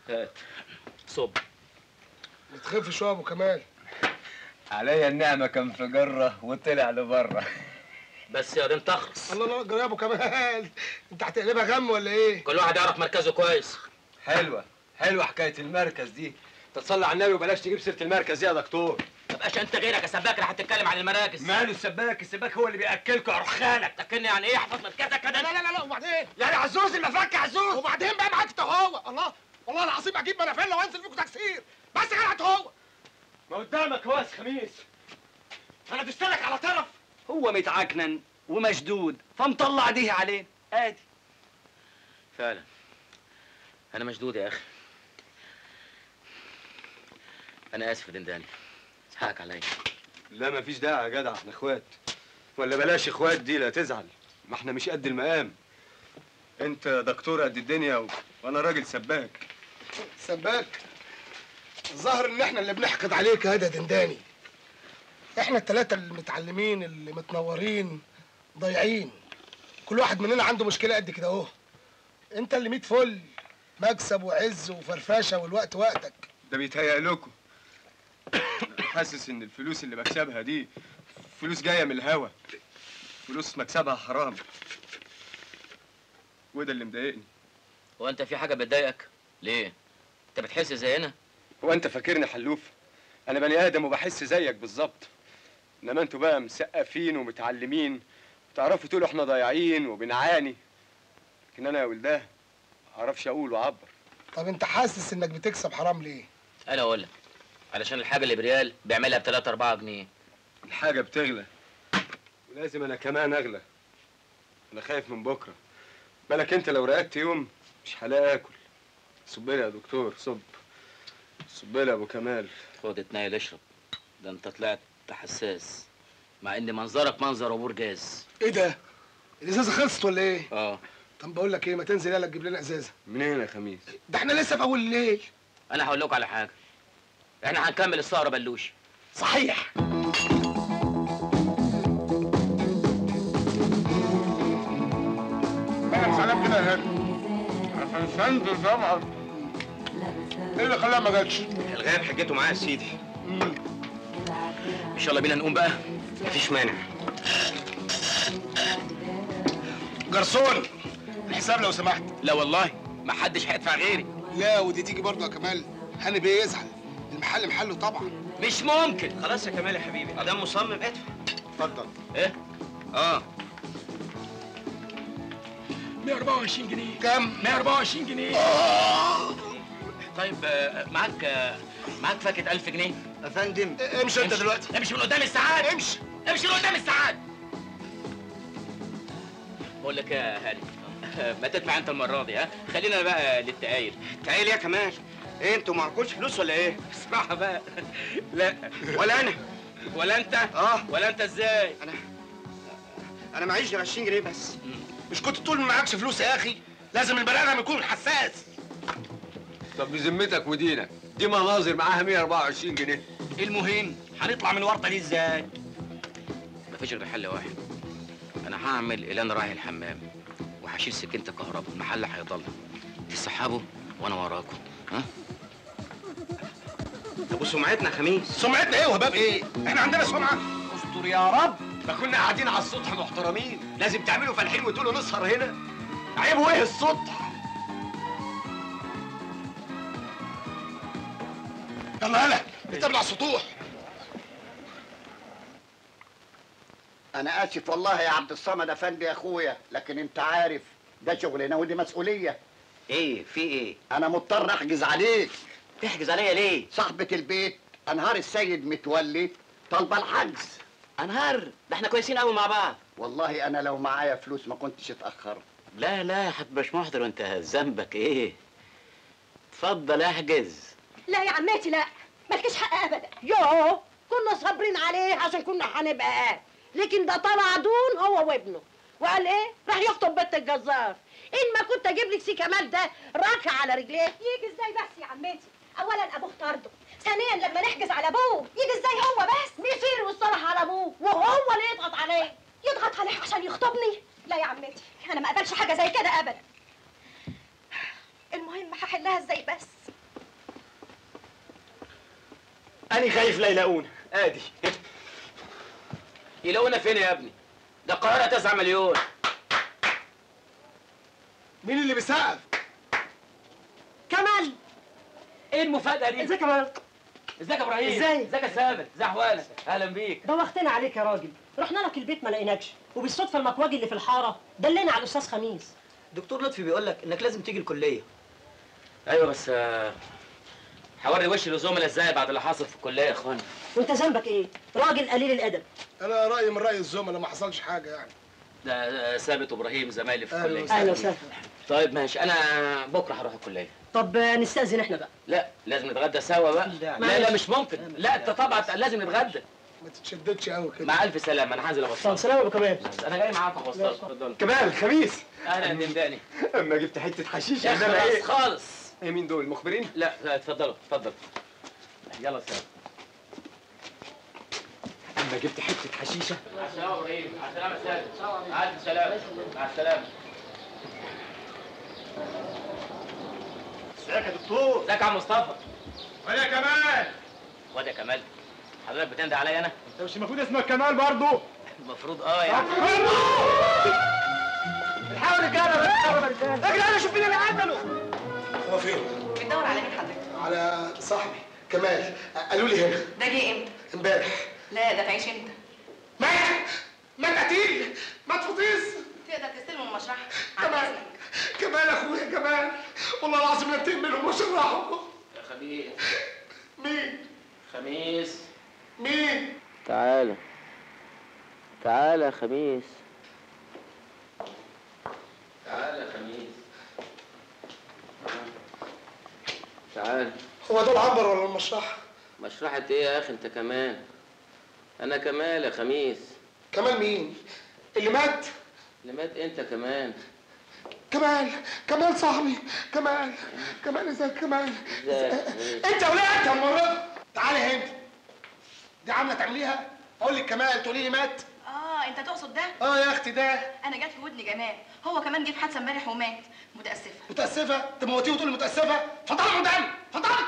هات صب بتخف شويه يا ابو كمال عليا النعمة كان في جرة وطلع لبره بس يا دين تخرس الله الله جرى يا ابو كمال انت هتقلبها غم ولا ايه كل واحد يعرف مركزه كويس حلوة حلوة حكاية المركز دي تصلي على النبي وبلاش تجيب سيرة المركز دي يا دكتور ما تبقاش انت غيرك يا سباك اللي هتتكلم عن المراكز ماله السباك السباك هو اللي بياكلكوا يا رخانك تكني يعني ايه احفظ مركزك كده لا لا لا لا وبعدين يعني عزوز المفك عزوز وبعدين بقى معاك انت هو الله والله العظيم اجيب منافله وانزل فيكم تكسير بس قاعد هو ما قدامك هو خميس انا دستلك على طرف هو متعكنن ومشدود فمطلع ديه علينا ادي فعلا انا مشدود يا اخي انا اسف يا دنداني حقك عليا لا مفيش داعي يا جدع احنا اخوات ولا بلاش اخوات دي لا تزعل ما احنا مش قد المقام انت دكتور قد الدنيا و... وانا راجل سباك سباك الظاهر ان احنا اللي بنحقد عليك يا دنداني احنا التلاتة المتعلمين اللي متنورين ضايعين كل واحد مننا عنده مشكلة قد كده اهو انت اللي ميت فل مكسب وعز وفرفشة والوقت وقتك ده بيتهيأ لكم حاسس ان الفلوس اللي بكسبها دي فلوس جايه من الهوا فلوس مكسبها حرام وده اللي مضايقني هو انت في حاجه بتضايقك ليه انت بتحس زينا هو انت فاكرني حلوف انا بني ادم وبحس زيك بالظبط انما انتوا بقى مسقفين ومتعلمين تعرفوا تقولوا احنا ضايعين وبنعاني لكن انا يا ولداه ما اعرفش اقول واعبر طب انت حاسس انك بتكسب حرام ليه انا اقول لك علشان الحاجه اللي بريال بيعملها ب 3 4 جنيه الحاجه بتغلى ولازم انا كمان اغلى انا خايف من بكره بالك انت لو رقدت يوم مش هلاقي اكل صب لي يا دكتور صب صب لي يا ابو كمال خد اتنيل اشرب ده انت طلعت حساس مع ان منظرك منظر ابو رجاز ايه ده الازازة خلصت ولا ايه اه طب بقول لك ايه ما تنزل يلا تجيب لنا ازازة منين يا خميس ده احنا لسه في اول الليل انا هقول لكم على حاجه احنا هنكمل السهره بلوش صحيح انا سلام كده يا هاني عشان سند طبعا ايه اللي خلاها ما جاتش؟ الغاب حجته معايا يا سيدي ان شاء الله بينا نقوم بقى مفيش مانع جرسون الحساب لو سمحت لا والله ما حدش هيدفع غيري لا ودي تيجي برضه يا كمال هاني بيه يزعل المحل محله طبعا مش ممكن خلاص يا كمال يا حبيبي ادام مصمم ادفع اتفضل ايه اه 124 جنيه كام 124 جنيه طيب آه، معاك آه، معاك فاكهه 1000 جنيه يا فندم امشي انت دلوقتي امشي من قدام الساعات امشي امشي من قدام الساعات بقول لك يا هاني ما تدفع انت المره دي ها خلينا بقى للتقايل تعالي يا كمال ايه انتوا معكوش فلوس ولا ايه؟ اسمعها بقى لا ولا انا ولا انت اه ولا انت ازاي انا معيش غير 20 جنيه بس مش كنت تقول ما معكش فلوس يا اخي لازم البني ادم يكون حساس طب بذمتك ودينك دي مناظر معاها 124 جنيه المهم هنطلع من الورطه دي ازاي مفيش غير حل واحد انا هعمل اعلان رايح الحمام وهشيل سكينه الكهرباء المحل هيضل تسحبوا وانا وراكم ها طب وسمعتنا يا خميس سمعتنا ايه وهباب ايه احنا عندنا سمعه استر يا رب ما كنا قاعدين على السطح محترمين لازم تعملوا فالحين وتقولوا نسهر هنا عيب ايه السطح يلا يلا نتقابل على السطوح انا اسف والله يا عبد الصمد افندي يا اخويا لكن انت عارف ده شغلنا ودي مسؤوليه ايه في ايه انا مضطر احجز عليك تحجز عليا ليه صاحبه البيت انهار السيد متولي طالبه الحجز انهار ده احنا كويسين قوي مع بعض والله انا لو معايا فلوس ما كنتش اتاخرت لا لا هتبقاش محضر وانت ذنبك ايه اتفضل احجز لا يا عماتي لا مالكش حق ابدا يوه كنا صابرين عليه عشان كنا هنبقى اهل لكن ده طلع دون هو وابنه وقال ايه راح يخطب بنت الجزار ان ما كنت اجيب لك سي كمال ده راكع على رجليه يجي ازاي بس يا عمتي اولا ابوه طرده ثانيا لما نحجز على ابوه يجي ازاي هو بس مصير والصلاح على ابوه وهو اللي يضغط عليه يضغط عليه عشان يخطبني لا يا عمتي انا ما اقبلش حاجه زي كده ابدا المهم هحلها ازاي بس انا خايف لا يلاقونا ادي يلاقونا فين يا ابني ده القاهره 9 مليون مين اللي بيسقف كمال ايه المفاجاه دي ازيك يا كمال ازيك يا ابراهيم ازاي؟ ازيك يا سامر ازي احوالك اهلا بيك دوختنا عليك يا راجل رحنا لك البيت ما لقيناكش وبالصدفه المكواجي اللي في الحاره دلنا على الاستاذ خميس دكتور لطفي بيقول لك انك لازم تيجي الكليه ايوه بس آه، هوري وش لزملاء ازاي بعد اللي حصل في الكليه يا اخوان وانت ذنبك ايه راجل قليل الادب انا رايي من راي الزملاء ما حصلش حاجه يعني ده آه، ثابت وابراهيم زمايلي في أهلا الكليه وسهلا. اهلا وسهلا طيب ماشي انا بكره هروح الكليه طب آه، نستاذن احنا بقى لا لازم نتغدى سوا بقى لا لا معلش. مش ممكن لا انت طبعا لازم نتغدى ما تتشددش قوي كده مع الف سلامه انا هنزل طب اوصلك سلام يا ابو كمال انا جاي معاك اوصلك اتفضل كمال خميس اهلا دنداني اما جبت حته حشيش يا انما خلاص ايه خالص ايه مين دول مخبرين لا لا اتفضلوا اتفضل يلا سلام اما جبت حته حشيشه مع السلامه يا ابراهيم مع السلامه يا سالم مع الف سلامه مع السلامه ازيك يا دكتور ازيك يا عم مصطفى ولا كمان واد يا كمال حضرتك بتندى عليا انا انت مش المفروض اسمك كمال برضه المفروض اه يعني الحاول رجاله بس اجري انا شوف مين اللي قتله هو فين بتدور على مين حضرتك؟ على صاحبي كمال قالوا لي هنا ده جه امتى؟ امبارح لا ده تعيش انت مات مات قتيل مات فطيس تقدر تستلم المشرحة كمال كمال اخويا كمال والله العظيم لا انتقم منهم واشرحهم يا خبيث مين خميس مين تعالى تعالى يا خميس تعالى يا خميس تعالى هو ده العنبر ولا المشرحه مشرحة ايه يا اخي انت كمان انا كمال يا خميس كمال مين اللي مات اللي مات انت كمان كمال كمال صاحبي كمال كمال ازيك كمال ازيك؟ انت ولا انت المره تعالي هنا دي عامله تعمليها اقول لك كمال تقولي لي مات اه انت تقصد ده؟ اه يا اختي ده انا جات في ودني جمال هو كمان جه في حادثة امبارح ومات متأسفة متاسفه تموتيه وتقولي متاسفه اتفضلي قدامي اتفضلي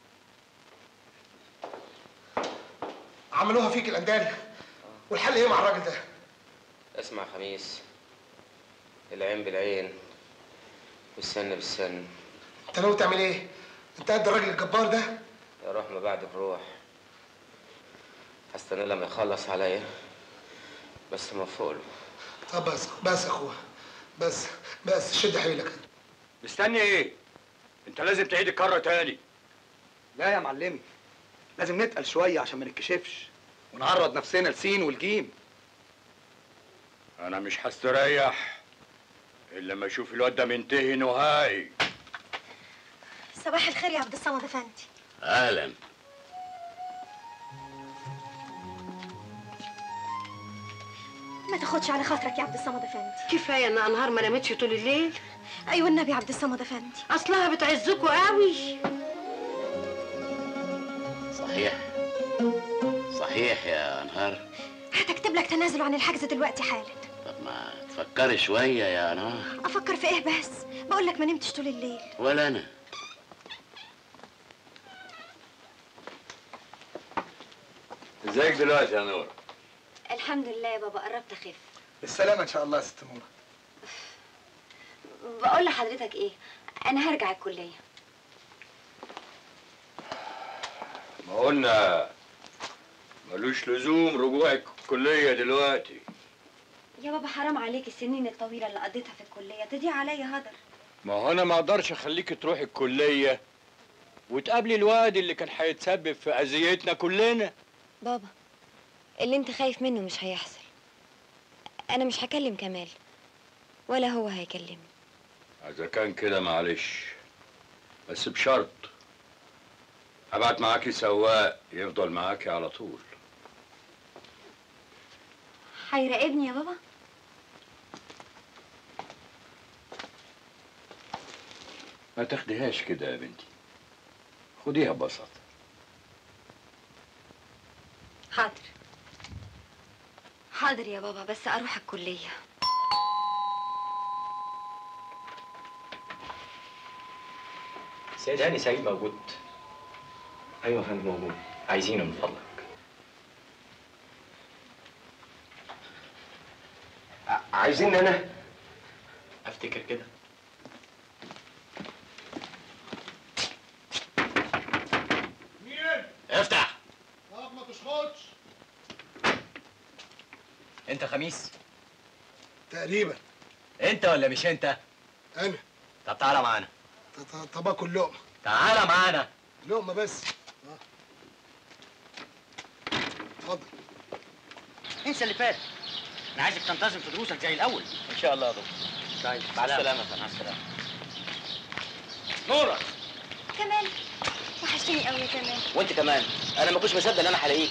عملوها فيك الاندال والحل ايه مع الراجل ده اسمع خميس العين بالعين والسن بالسن انت ناوي تعمل ايه انت قد الراجل الجبار ده يا روح ما بعدك روح هستنى لما يخلص عليا بس ما فوق له طب بس بس يا اخويا بس بس شد حيلك مستني ايه؟ انت لازم تعيد الكرة تاني لا يا معلمي لازم نتقل شويه عشان ما نتكشفش ونعرض نفسنا لسين والجيم انا مش هستريح الا لما اشوف الواد ده منتهي نهائي صباح الخير يا عبد الصمد افندي اهلا ما تاخدش على خاطرك يا عبد الصمد افندي كفايه ان انهار ما نامتش طول الليل ايوه النبي يا عبد الصمد افندي اصلها بتعزكوا قوي صحيح صحيح يا انهار هتكتب لك تنازل عن الحجز دلوقتي حالا طب ما تفكري شويه يا انهار افكر في ايه بس بقول لك ما نمتش طول الليل ولا انا ازيك دلوقتي يا نور الحمد لله يا بابا قربت اخف بالسلامه ان شاء الله يا ست نوره بقول لحضرتك ايه انا هرجع الكليه ما قلنا ملوش لزوم رجوعك الكلية دلوقتي يا بابا حرام عليك السنين الطويله اللي قضيتها في الكليه تضيع عليا هدر ما هو انا ما اقدرش اخليك تروحي الكلية وتقابلي الواد اللي كان هيتسبب في اذيتنا كلنا بابا اللي انت خايف منه مش هيحصل انا مش هكلم كمال ولا هو هيكلمني اذا كان كده معلش بس بشرط هبعت معاكي سواق يفضل معاكي على طول هيراقبني يا بابا ما تاخديهاش كده يا بنتي خديها ببساطة حاضر حاضر يا بابا بس اروح الكليه سيد هاني سعيد موجود ايوه يا فندم موجود عايزينه من فضلك عايزين انا افتكر كده مين؟ افتح طب ما تشخطش انت خميس تقريبا انت ولا مش انت انا طب تعالى معانا ط- ط- طب اكل لقمه تعالى معانا لقمه بس آه. اتفضل انسى اللي فات انا عايزك تنتظم في دروسك زي الاول ان شاء الله يا دكتور طيب مع السلامه يا فندم مع السلامه نورة كمال وحشتني قوي يا كمال وانت كمان انا ما كنتش مصدق ان انا هلاقيك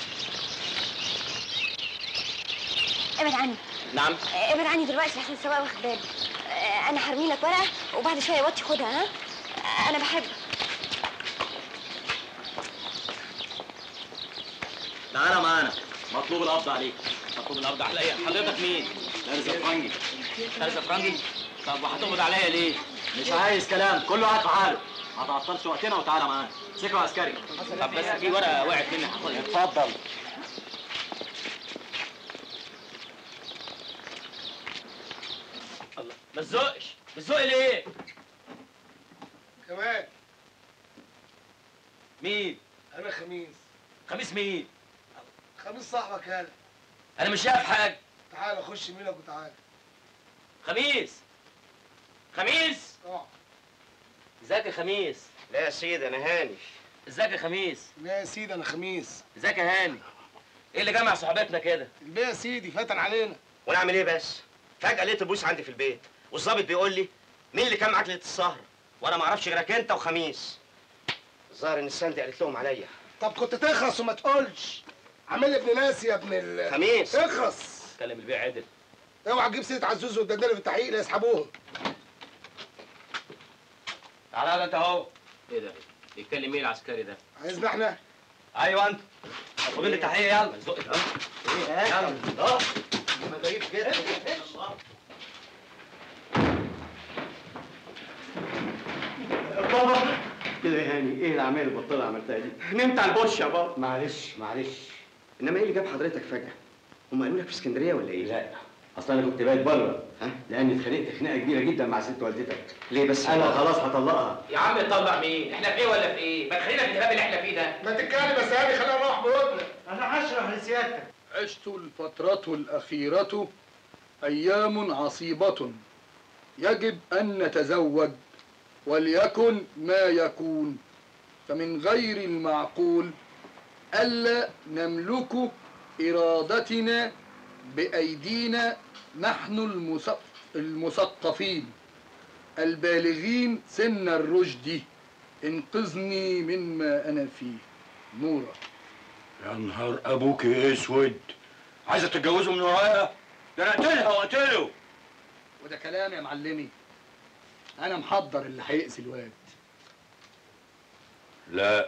ابعد عني نعم ابعد عني دلوقتي عشان السواق واخد باله آه، انا هرمي لك ورقه وبعد شويه وطي خدها ها آه، انا بحبك تعالى معانا مطلوب القبض عليك مطلوب القبض عليا حضرتك مين؟ فارس فرنجي فارس فرنجي طب وهتقبض عليا ليه؟ مش عايز كلام كله قاعد في حاله ما تعطلش وقتنا وتعالى معانا سكه عسكري طب بس في ورقه وقعت مني هاخدها اتفضل الله ما تزقش بتزق ليه؟ كمان مين؟ انا خميس خميس مين؟ خميس صاحبك هلا انا مش شايف حاجه تعالى خش ميلك وتعالى خميس خميس اقعد ازيك يا خميس لا يا سيدي انا هاني ازيك يا خميس لا يا سيدي انا خميس ازيك يا هاني ايه اللي جمع صحبتنا كده البيه يا سيدي فتن علينا وانا اعمل ايه بس فجاه لقيت البوليس عندي في البيت والظابط بيقول لي مين اللي كان معاك ليله السهره وانا ما اعرفش غيرك انت وخميس الظاهر ان السندي قالت لهم عليا طب كنت تخرس وما تقولش عامل لي ابن ناس يا ابن ال خميس. اخرس كلم البيع عدل اوعى تجيب سيره عزوز والدندله في التحقيق لا يسحبوهم تعالى يلا انت اهو ايه ده يتكلم مين العسكري ده عايزنا احنا ايوه انت خد لي التحيه يلا زق ايه يلا اه ما غريب جدا بابا كده يا هاني ايه الاعمال البطاله عملتها دي نمت على البوش يا بابا معلش معلش انما ايه اللي جاب حضرتك فجاه هم قالوا لك في اسكندريه ولا ايه لا اصل انا كنت بايت بره لاني اتخانقت خناقه كبيره جدا مع ست والدتك ليه بس يا انا بابا؟ خلاص هطلقها يا عم تطلع مين؟ احنا في ايه ولا في ايه؟ ما خلينا في الهباب اللي احنا فيه ده ما تتكلم بس هاني خلينا نروح بودنا انا هشرح لسيادتك عشت الفترة الأخيرة أيام عصيبة يجب أن نتزوج وليكن ما يكون فمن غير المعقول ألا نملك إرادتنا بأيدينا نحن المث- المثقفين البالغين سن الرشد انقذني مما أنا فيه نورا يا نهار ابوك اسود عايزه تتجوزوا من ورايا ده انا اقتلها واقتله وده كلام يا معلمي انا محضر اللي هيأذي الواد لا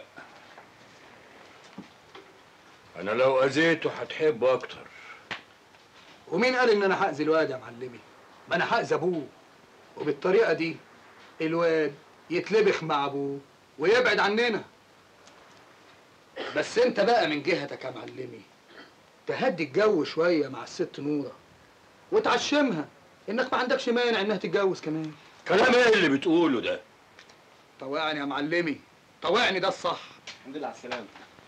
انا لو اذيته هتحبه اكتر ومين قال ان انا هأذي الواد يا معلمي ما انا هأذي ابوه وبالطريقه دي الواد يتلبخ مع ابوه ويبعد عننا بس انت بقى من جهتك يا معلمي تهدي الجو شويه مع الست نوره وتعشمها انك ما عندكش مانع انها تتجوز كمان كلام ايه اللي بتقوله ده طوعني يا معلمي طوعني ده الصح الحمد لله على السلامه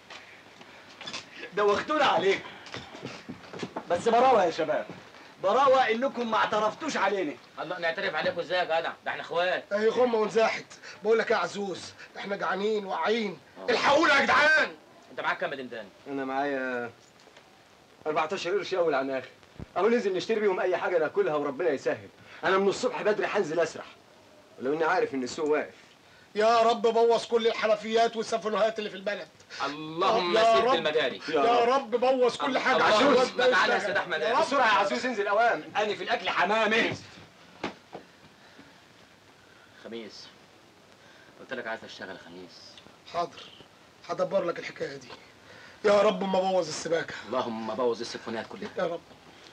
دوختونا عليك بس براوه يا شباب براوه انكم ما اعترفتوش علينا الله نعترف عليكم ازاي يا جدع ده احنا اخوات اهي غمه ونزاحت بقول لك يا عزوز ده احنا جعانين واعيين الحقونا يا جدعان انت معاك كام دندان انا معايا 14 قرش اول عن اخر اهو ننزل نشتري بيهم اي حاجه ناكلها وربنا يسهل انا من الصبح بدري هنزل اسرح ولو اني عارف ان السوق واقف يا رب بوظ كل الحنفيات والسفنهات اللي في البلد اللهم يا سد رب. المجاري يا رب بوظ كل حاجه الله عشان عزوز الواد ده ما تعالى يا يشتغل. سيد احمد يا رب. بسرعه يا عزوز انزل اوام انا في الاكل حمامي خميس قلت لك عايز اشتغل يا خميس حاضر هدبر لك الحكايه دي يا رب ما بوظ السباكه اللهم بوظ السيمفونيات كلها يا رب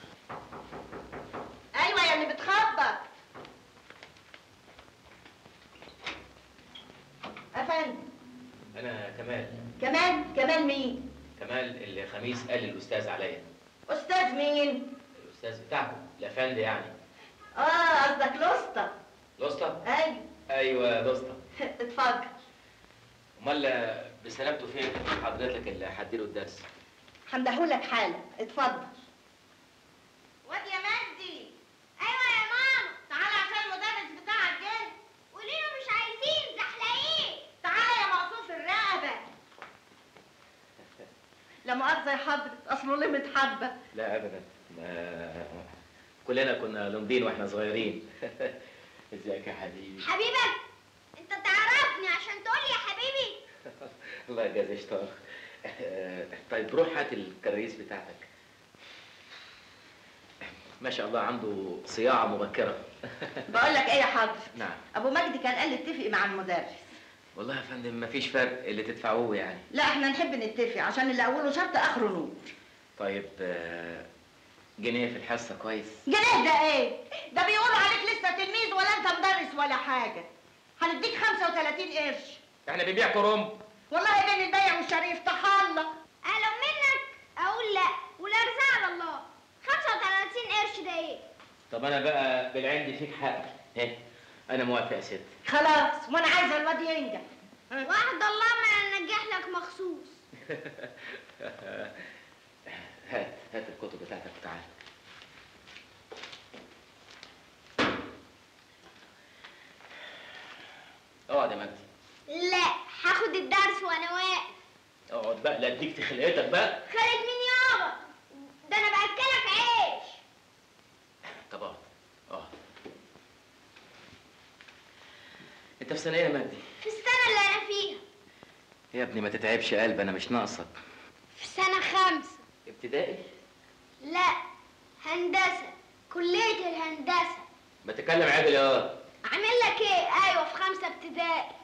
ايوه يا اللي بتخبط افندم انا كمال كمال كمال مين كمال اللي خميس قال للاستاذ عليا استاذ مين الاستاذ بتاعكم الافندي يعني اه قصدك لوسطى لوسطى ايوه ايوه لوسطى اتفضل امال بسلامته فين حضرتك اللي هديله الدرس هندهولك حالا اتفضل واد يا مجدي ايوه يا ماما تعالى عشان المدرس بتاعك جه قولي له مش عايزين زحلقين تعالى يا مقصوف الرقبه لا مؤاخذة يا حضرة أصله لمت حبة لا ابدا ما كلنا كنا لمدين واحنا صغيرين ازيك يا حبيبي حبيبك انت تعرفني عشان تقولي يا حبيبي الله يجازيك طه طيب روح هات الكراريس بتاعتك ما شاء الله عنده صياعة مبكرة بقول لك إيه يا حضرة نعم أبو مجدي كان قال لي اتفق مع المدرس والله يا فندم مفيش فرق اللي تدفعوه يعني لا احنا نحب نتفق عشان اللي أوله شرط آخره نور طيب آه، جنيه في الحصة كويس جنيه ده إيه؟ ده بيقولوا عليك لسه تلميذ ولا أنت مدرس ولا حاجة هنديك 35 قرش احنا بنبيع كرنب والله بين البيع والشري يفتح الله ألو منك اقول لا والارزاق على الله 35 قرش ده ايه طب انا بقى بالعند فيك حق ايه انا موافق يا ست خلاص وأنا عايزة الواد ينجح واحد الله ما انجح لك مخصوص هات هات الكتب بتاعتك تعال اقعد يا مجدي لا هاخد الدرس وانا واقف اقعد بقى لا اديك في خلقتك بقى خالد مين يابا ده انا باكلك عيش طب اقعد اقعد انت في سنه ايه يا مجدي في السنة اللي انا فيها يا ابني ما تتعبش قلب انا مش ناقصك في سنة خمسة ابتدائي لا هندسة كلية الهندسة بتكلم عادل يا عامل لك ايه ايوه في خمسة ابتدائي